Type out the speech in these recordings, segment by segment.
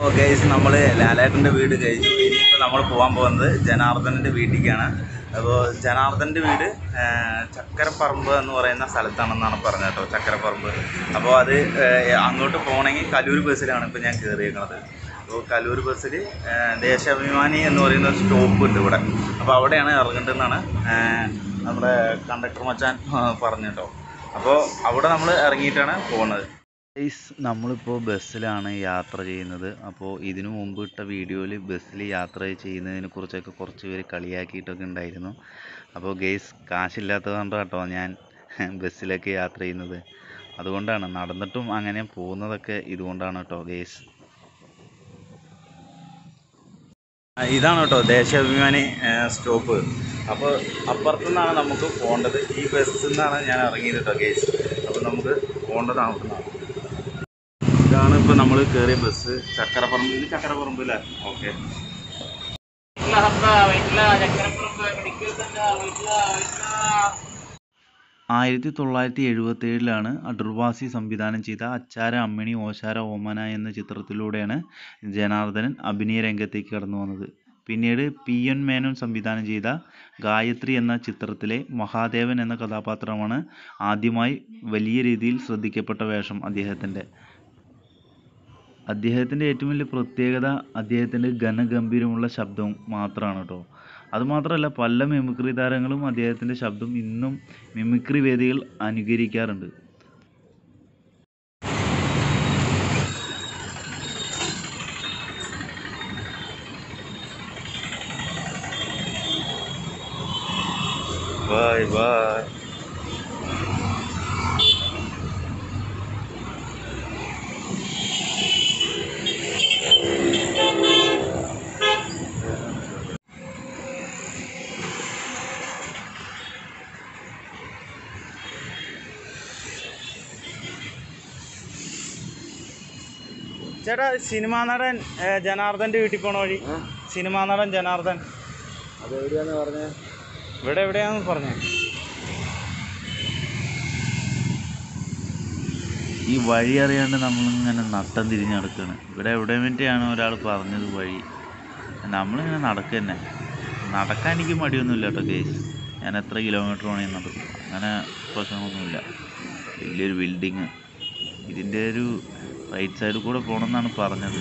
Okay നമ്മൾ ലാലേട്ടൻ്റെ വീട് കഴിഞ്ഞു ഇനിയിപ്പോൾ നമ്മൾ പോകാൻ പോകുന്നത് ജനാർദ്ദനൻ്റെ വീട്ടിലേക്കാണ് അപ്പോൾ ജനാർദ്ദൻ്റെ വീട് ആ, ചക്കരപ്പറമ്പ് എന്ന് പറയുന്ന സ്ഥലത്താണെന്നാണ് പറഞ്ഞത് കേട്ടോ ചക്കരപ്പറമ്പ് അപ്പോൾ അത് ആ, അങ്ങോട്ട് പോകണമെങ്കിൽ കലൂർ ബസ്സിലാണ് ഇപ്പോൾ ഞാൻ കയറിയേക്കുന്നത് അപ്പോൾ കലൂർ ബസ്സിൽ ദേശാഭിമാനി എന്ന് പറയുന്ന ഒരു സ്റ്റോപ്പ് ഉണ്ട് ഇവിടെ അപ്പോൾ അവിടെയാണ് ഇറങ്ങേണ്ടതെന്നാണ് ആ, നമ്മുടെ കണ്ടക്ടർ മച്ചാൻ ആ, പറഞ്ഞു കേട്ടോ അപ്പോൾ അവിടെ നമ്മൾ ഇറങ്ങിയിട്ടാണ് പോകുന്നത് ഗൈസ് നമ്മളിപ്പോൾ ബസ്സിലാണ് യാത്ര ചെയ്യുന്നത് അപ്പോൾ ഇതിനു മുമ്പ് ഇട്ട വീഡിയോയിൽ ബസ്സിൽ യാത്ര ചെയ്യുന്നതിനെ കുറിച്ചൊക്കെ കുറച്ച് പേര് കളിയാക്കിയിട്ടൊക്കെ ഉണ്ടായിരുന്നു അപ്പോൾ ഗൈസ് കാശില്ലാത്തത് കൊണ്ട് കേട്ടോ ഞാൻ ബസ്സിലൊക്കെ യാത്ര ചെയ്യുന്നത് അതുകൊണ്ടാണ് നടന്നിട്ടും അങ്ങനെ പോകുന്നതൊക്കെ ഇതുകൊണ്ടാണ് കേട്ടോ ഗൈസ് ഇതാണ് കേട്ടോ ദേശാഭിമാനി സ്റ്റോപ്പ് അപ്പോൾ അപ്പുറത്തു നിന്നാണ് നമുക്ക് പോകേണ്ടത് ഈ ബസ്സിൽ നിന്നാണ് ഞാൻ ഇറങ്ങിയത് കേട്ടോ ഗേസ് അപ്പോൾ നമുക്ക് പോകേണ്ടത് അവിടുന്നാണ് ഇതാണ് ഇപ്പോൾ നമ്മൾ കയറിയ ബസ് ചക്കരപ്പറമ്പ് ഇത് ചക്കരപ്പറമ്പ് അല്ലേ ഓക്കെ ആയിരത്തി തൊള്ളായിരത്തി എഴുപത്തി ഏഴിലാണ് അടൂർവാസി സംവിധാനം ചെയ്ത അച്ചാര അമ്മിണി ഓശാര ഓമന എന്ന ചിത്രത്തിലൂടെയാണ് ജനാർദ്ദനൻ അഭിനയ രംഗത്തേക്ക് കടന്നു വന്നത് പിന്നീട് പി എൻ മേനോൻ സംവിധാനം ചെയ്ത ഗായത്രി എന്ന ചിത്രത്തിലെ മഹാദേവൻ എന്ന കഥാപാത്രമാണ് ആദ്യമായി വലിയ രീതിയിൽ ശ്രദ്ധിക്കപ്പെട്ട വേഷം അദ്ദേഹത്തിൻ്റെ അദ്ദേഹത്തിൻ്റെ ഏറ്റവും വലിയ പ്രത്യേകത അദ്ദേഹത്തിൻ്റെ ഘനഗംഭീരമുള്ള ശബ്ദവും മാത്രമാണ് കേട്ടോ അതുമാത്രമല്ല പല മിമിക്രി താരങ്ങളും അദ്ദേഹത്തിൻ്റെ ശബ്ദം ഇന്നും മിമിക്രി വേദികൾ അനുകരിക്കാറുണ്ട് ബൈ ബൈ ചേട്ടാ സിനിമാ നടൻ ഏ, ജനാർദ്ദൻ്റെ വീട്ടിൽ പോണ വഴി സിനിമാ നടൻ ജനാർദ്ദൻ അതെവിടെയാന്ന് പറഞ്ഞത് ഇവിടെ എവിടെയാന്ന് പറഞ്ഞേ ഈ വഴി അറിയാണ്ട് നമ്മളിങ്ങനെ നട്ടം തിരിഞ്ഞ് നടക്കുകയാണ് ഇവിടെ എവിടെ വേണ്ടിയാണ് ഒരാൾ പറഞ്ഞത് വഴി നമ്മളിങ്ങനെ നടക്കുക തന്നെ നടക്കാൻ എനിക്ക് മടിയൊന്നുമില്ല കേട്ടോ കേസ് ഞാൻ എത്ര കിലോമീറ്റർ വേണമെങ്കിൽ നടക്കും അങ്ങനെ പ്രശ്നമൊന്നുമില്ല വലിയൊരു ബിൽഡിങ് ഇതിൻ്റെ ഒരു റൈറ്റ് സൈഡിൽ കൂടെ പോകണമെന്നാണ് പറഞ്ഞത്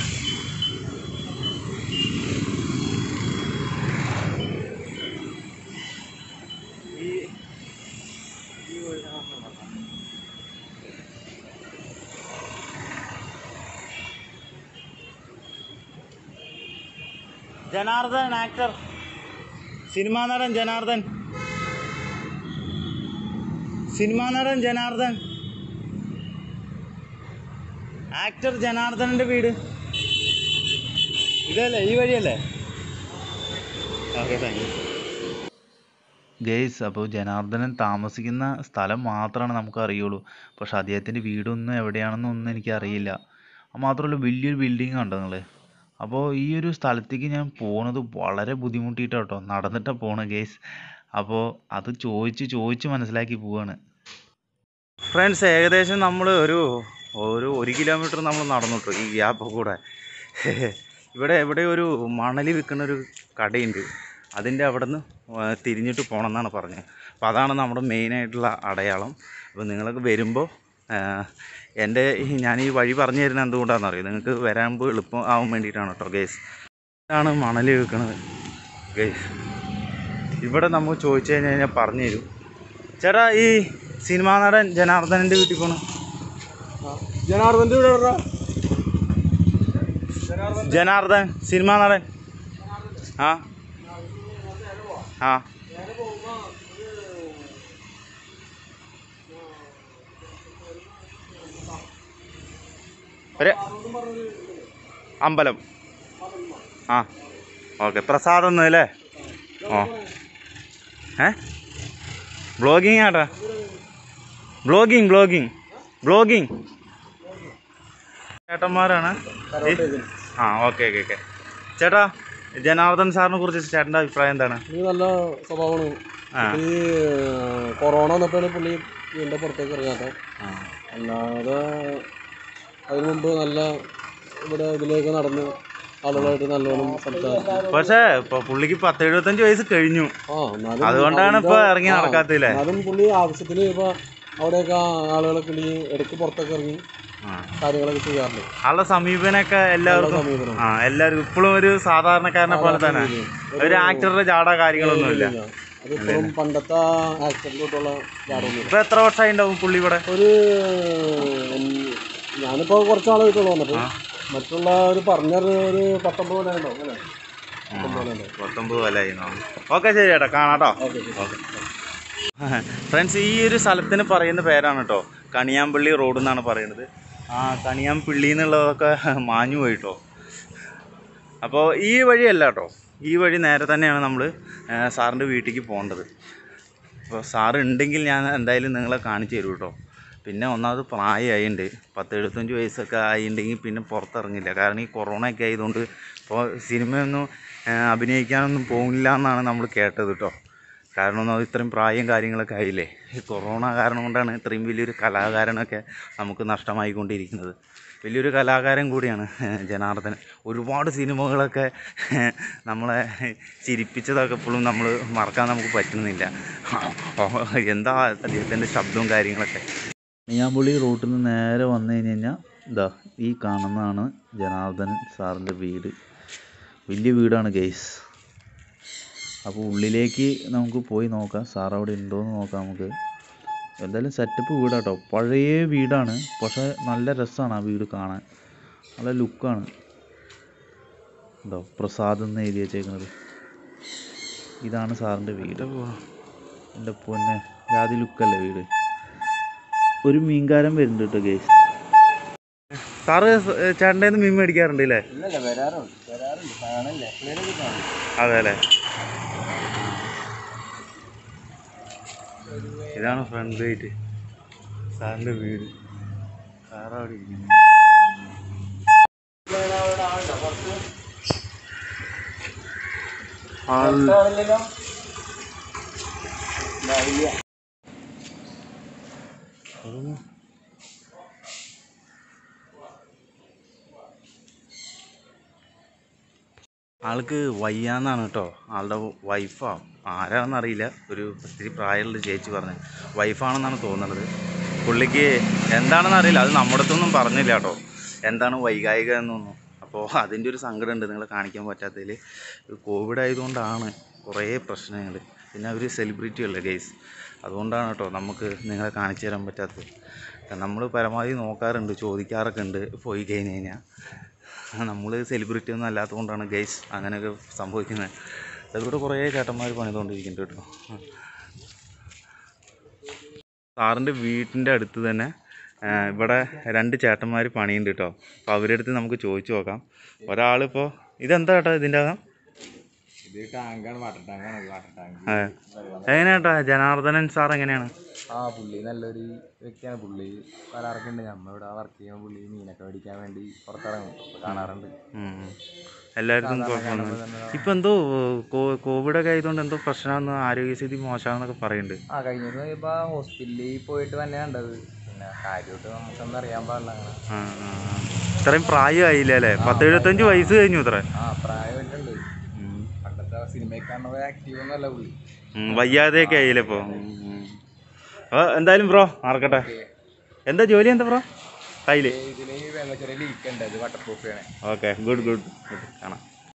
ജനാർദ്ദൻ ആക്ടർ സിനിമാ നടൻ ജനാർദ്ദൻ സിനിമാ നടൻ ജനാർദ്ദൻ ആക്ടർ ജനാർദ്ദനൻ്റെ വീട് ഇതല്ലേ ഈ വഴിയല്ലേ ഓക്കെ താങ്ക് യു ഗെയ്സ് അപ്പോൾ ജനാർദ്ദനൻ താമസിക്കുന്ന സ്ഥലം മാത്രമാണ് നമുക്ക് അറിയുള്ളൂ പക്ഷെ അദ്ദേഹത്തിൻ്റെ വീടൊന്നും എവിടെയാണെന്നൊന്നും എനിക്ക് അറിയില്ല മാത്രമല്ല വലിയൊരു ബിൽഡിംഗ് കണ്ടോ നിങ്ങൾ അപ്പോൾ ഈ ഒരു സ്ഥലത്തേക്ക് ഞാൻ പോണത് വളരെ ബുദ്ധിമുട്ടിയിട്ടാണ് കേട്ടോ നടന്നിട്ടാണ് പോണത് ഗെയ്സ് അപ്പോൾ അത് ചോദിച്ച് ചോദിച്ച് മനസ്സിലാക്കി പോവാണ് ഫ്രണ്ട്സ് ഏകദേശം നമ്മൾ ഒരു ഒരു ഒരു കിലോമീറ്റർ നമ്മൾ നടന്നിട്ടു ഈ ഗ്യാപ്പ് കൂടെ ഇവിടെ എവിടെ ഒരു മണൽ വിൽക്കുന്ന ഒരു കടയുണ്ട് അതിൻ്റെ അവിടെ നിന്ന് തിരിഞ്ഞിട്ട് പോകണം എന്നാണ് പറഞ്ഞത് അപ്പോൾ അതാണ് നമ്മുടെ മെയിനായിട്ടുള്ള അടയാളം അപ്പോൾ നിങ്ങളൊക്കെ വരുമ്പോൾ എൻ്റെ ഈ ഞാൻ ഈ വഴി പറഞ്ഞു തരുന്നത് എന്തുകൊണ്ടാണെന്ന് അറിയോ നിങ്ങൾക്ക് വരാമ്പോൾ എളുപ്പം ആവാൻ വേണ്ടിയിട്ടാണ് കേട്ടോ ഗേസ് ഇതാണ് മണൽ വിൽക്കുന്നത് ഗേസ് ഇവിടെ നമുക്ക് ചോദിച്ചു കഴിഞ്ഞ് കഴിഞ്ഞാൽ പറഞ്ഞു തരും ചേട്ടാ ഈ സിനിമാ നടൻ ജനാർദ്ദനൻ്റെ വീട്ടിൽ പോകണം ജനാർദ്ദൻ്റെ ഇവിടെ എവിടെടാ? ജനാർദ്ദൻ സിനിമാ നടൻ ആ ആ ഒരു അമ്പലം ആ ഓക്കെ പ്രസാദം ഒന്ന് അല്ലേ ഓ ഏ ബ്ലോഗിങ് ആട്ടാ ബ്ലോഗിങ് ബ്ലോഗിങ് ബ്ലോഗിങ് ചേട്ടന്മാരാണ് ഈ- ആ ഓക്കെ ഓക്കെ ഓക്കെ ചേട്ടാ ജനാർദ്ദൻ സാറിനെ കുറിച്ച് ചേട്ടൻ്റെ അഭിപ്രായം എന്താണ് പുള്ളി നല്ല സ്വഭാവമാണ് ആ ഈ കൊറോണ വന്നപ്പോഴാണ് പുള്ളി വീടിൻ്റെ പുറത്തേക്ക് ഇറങ്ങാത്ത ആ അല്ലാതെ അതിനു മുമ്പ് നല്ല ഇവിടെ ഇതിലേക്ക് നടന്ന് ആളുകളായിട്ട് നല്ലോണം സംസാരിക്കും പക്ഷേ ഇപ്പൊ പുള്ളിക്ക് പത്ത് എഴുപത്തഞ്ച് വയസ്സ് കഴിഞ്ഞു ആ എന്നാലും അതുകൊണ്ടാണ് ഇപ്പൊ അതിന്റെ- ഇറങ്ങി ആ, നടക്കാത്തില്ലേ എന്നാലും പുള്ളി ആവശ്യത്തിന് ഇപ്പൊ അവിടെയൊക്കെ ആളുകളൊക്കെ ഉണ്ടെങ്കിൽ ഇടയ്ക്ക് പുറത്തൊക്കെ ഇറങ്ങി കാര്യങ്ങളൊക്കെ ചെയ്യാറുണ്ട് ആളുടെ സമീപനമൊക്കെ നല്ല എല്ലാവർക്കും സമീപനം ആ എല്ലാവർക്കും ഇപ്പോഴും ഒരു സാധാരണക്കാരനെ പോലെ തന്നെ ഒരു ആക്ടറുടെ ജാട കാര്യങ്ങളൊന്നുമില്ല അതിപ്പോഴും പണ്ടത്തെ ആക്സിഡന്റിലോട്ടുള്ള ജാടൊന്നും ഇപ്പൊ എത്ര വർഷമായി ഉണ്ടാവും പുള്ളി ഇവിടെ ഒരു എൻ- ഞാനിപ്പോ കുറച്ച് നാളായിട്ടുള്ളൂ വന്നിട്ട് മറ്റുള്ള ഒരു പറഞ്ഞൊരു ഒരു പത്തൊമ്പത് പോലെ ഉണ്ടാവും അല്ലേ പത്തൊമ്പത് പോലെ ഉണ്ടാവും പത്തൊമ്പത് കൊല്ലായി ഓക്കെ ശരി ചേട്ടാ കാണാട്ടോ ഓക്കെ ഫ്രണ്ട്സ് ഈ ഒരു സ്ഥലത്തിന് പറയുന്ന പേരാണ് കേട്ടോ കണിയാമ്പള്ളി റോഡ് എന്നാണ് പറയുന്നത് ആ കണിയാമ്പള്ളി എന്നുള്ളതൊക്കെ മാഞ്ഞു പോയിട്ടോ അപ്പോൾ ഈ വഴിയല്ല കേട്ടോ ഈ വഴി നേരെ തന്നെയാണ് നമ്മൾ സാറിൻ്റെ വീട്ടിലേക്ക് പോകേണ്ടത് അപ്പോൾ സാറ് ഉണ്ടെങ്കിൽ ഞാൻ എന്തായാലും നിങ്ങളെ കാണിച്ചു തരും കേട്ടോ പിന്നെ ഒന്നാമത് പ്രായമായിട്ടുണ്ട് പത്ത് എഴുപത്തഞ്ച് വയസ്സൊക്കെ ആയിട്ടുണ്ടെങ്കിൽ പിന്നെ പുറത്തിറങ്ങില്ല കാരണം ഈ കൊറോണ ഒക്കെ ആയതുകൊണ്ട് ഇപ്പോൾ സിനിമയൊന്നും ആ, അഭിനയിക്കാനൊന്നും പോകില്ല എന്നാണ് നമ്മൾ കേട്ടത് കേട്ടോ കാരണം ഒന്നാമത് ഇത്രയും പ്രായം കാര്യങ്ങളൊക്കെ ആയില്ലേ ഈ കൊറോണ കാരണം കൊണ്ടാണ് ഇത്രയും വലിയൊരു കലാകാരനൊക്കെ നമുക്ക് നഷ്ടമായിക്കൊണ്ടിരിക്കുന്നത് വലിയൊരു കലാകാരൻ കൂടിയാണ് ജനാർദ്ദനൻ ഒരുപാട് സിനിമകളൊക്കെ നമ്മളെ ചിരിപ്പിച്ചതൊക്കെ ഇപ്പോഴും നമ്മൾ മറക്കാൻ നമുക്ക് പറ്റുന്നില്ല എന്താ അദ്ദേഹത്തിൻ്റെ ശബ്ദവും കാര്യങ്ങളൊക്കെ നെയ്യാമ്പുള്ളി റൂട്ടിൽ നിന്ന് നേരെ വന്നു കഴിഞ്ഞ് കഴിഞ്ഞാൽ ഇതാ ഈ കാണുന്നതാണ് ജനാർദ്ദനൻ സാറിൻ്റെ വീട് വലിയ വീടാണ് ഗെയ്സ് അപ്പോൾ ഉള്ളിലേക്ക് നമുക്ക് പോയി നോക്കാം സാർ അവിടെ ഉണ്ടോയെന്ന് നോക്കാം നമുക്ക് എന്തായാലും സെറ്റപ്പ് വീടാട്ടോ പഴയ വീടാണ് പക്ഷേ നല്ല രസമാണ് ആ വീട് കാണാൻ നല്ല ലുക്കാണ് ഉണ്ടോ പ്രസാദ് എന്ന് എഴുതി വെച്ചേക്കുന്നത് ഇതാണ് സാറിൻ്റെ വീട് എൻ്റെ പൊന്നെ ജാതി ലുക്കല്ലേ വീട് ഒരു മീൻകാരൻ വരുന്നുണ്ട് കേട്ടോ ഗേസ് സാറ് ചേട്ടൻ്റെ മീൻ മേടിക്കാറുണ്ട് അല്ലേ ഇല്ലല്ല വരാറുണ്ട് വരാറുണ്ട് കാണല്ലേ എപ്പോഴേലും കാണും അതെ അല്ലേ ഇതാണ് ഫ്രണ്ട് ഗേറ്റ് സാറിൻ്റെ വീട് സാറവിടെ ഇരിക്കുന്നു ആൾ- അതൊന്ന് ആൾക്ക് വയ്യാന്നാണ് കേട്ടോ ആളുടെ വൈഫാ ആരാണെന്ന് അറിയില്ല ഒരു ഒത്തിരി പ്രായമുള്ള ചേച്ചി പറഞ്ഞു വൈഫാണെന്നാണ് തോന്നുന്നത് പുള്ളിക്ക് എന്താണെന്ന് അറിയില്ല അത് നമ്മുടെ അടുത്തൊന്നും പറഞ്ഞില്ല കേട്ടോ എന്താണ് വൈകായിക എന്നൊന്നും അപ്പോൾ അതിൻ്റെ ഒരു സങ്കടം ഉണ്ട് നിങ്ങളെ കാണിക്കാൻ പറ്റാത്തതിൽ കോവിഡ് ആയതുകൊണ്ടാണ് കുറേ പ്രശ്നങ്ങൾ പിന്നെ അവർ സെലിബ്രിറ്റി അല്ലേ ഗൈസ് അതുകൊണ്ടാണ് കേട്ടോ നമുക്ക് നിങ്ങളെ കാണിച്ചു തരാൻ പറ്റാത്തത് നമ്മൾ പരമാവധി നോക്കാറുണ്ട് ചോദിക്കാറൊക്കെ ഉണ്ട് പോയി കഴിഞ്ഞ് കഴിഞ്ഞാൽ നമ്മൾ സെലിബ്രിറ്റി ഒന്നും അല്ലാത്തത് കൊണ്ടാണ് ഗൈസ് അങ്ങനെയൊക്കെ സംഭവിക്കുന്നത് അതിലൂടെ കുറേ ചേട്ടന്മാർ പണിതുകൊണ്ടിരിക്കുന്നുണ്ട് കേട്ടോ സാറിൻ്റെ വീട്ടിൻ്റെ അടുത്ത് തന്നെ ആ, ഇവിടെ രണ്ട് ചേട്ടന്മാർ പണിയുണ്ട് കേട്ടോ അപ്പോൾ അവരുടെ അടുത്ത് നമുക്ക് ചോദിച്ചു നോക്കാം ഒരാളിപ്പോൾ ഇതെന്താ ചേട്ടാ ഇതിൻ്റെ അകം ഇത് ടാങ്കാണ് വാട്ടർ ടാങ്കാണ് വാട്ടർ ടാങ്ക് അതെ എങ്ങനെയാട്ടാ ജനാർദ്ദനൻ സാർ എങ്ങനെയാണ് ആ പുള്ളി നല്ലൊരു വ്യക്തിയാണ് പുള്ളി വരാറൊക്കെ ഉണ്ട് നമ്മ ഇവിടെ വർക്ക് ചെയ്യുന്ന പുള്ളി മീനൊക്കെ മേടിക്കാൻ വേണ്ടി പുറത്തിറങ്ങും അപ്പൊ കാണാറുണ്ട് ഉം. എല്ലാവർക്കും കുഴപ്പമൊന്നും ഇപ്പം എന്തോ കോ- കോവിഡൊക്കെ ആയതുകൊണ്ട് എന്തോ പ്രശ്നമെന്ന് ആരോഗ്യസ്ഥിതി മോശമാണെന്നൊക്കെ പറയുന്നുണ്ട് ആ കഴിഞ്ഞ ദിവസം ഇപ്പൊ ഹോസ്പിറ്റലിൽ പോയിട്ട് തന്നെ കണ്ടത് പിന്നെ കാര്യമായിട്ട് നമുക്കൊന്നും അറിയാൻ പാടില്ല അങ്ങനെ ആ, ആ, ആ. ഇത്രയും പ്രായമായില്ല അല്ലേ പത്ത് എഴുപത്തഞ്ച് വയസ്സ് കഴിഞ്ഞു ഇത്ര ആ പ്രായമായിട്ടുണ്ട് പണ്ടത്തെ സിനിമയൊക്കെ കാണുന്നത് ആക്റ്റീവ് ഒന്നല്ല പുള്ളി വയ്യാതെയൊക്കെ ആയില്ലേ ഇപ്പോൾ അപ്പോൾ എന്തായാലും ബ്രോ നടക്കട്ടെ എന്താ ജോലി എന്താ ബ്രോ കയ്യിൽ ഇതിന് ചെറിയ ലീക്ക് ഉണ്ട് അത് വാട്ടർ പ്രൂഫ് ചെയ്യണേ ഓക്കെ ഗുഡ് ഗുഡ് ഗുഡ് കാണാം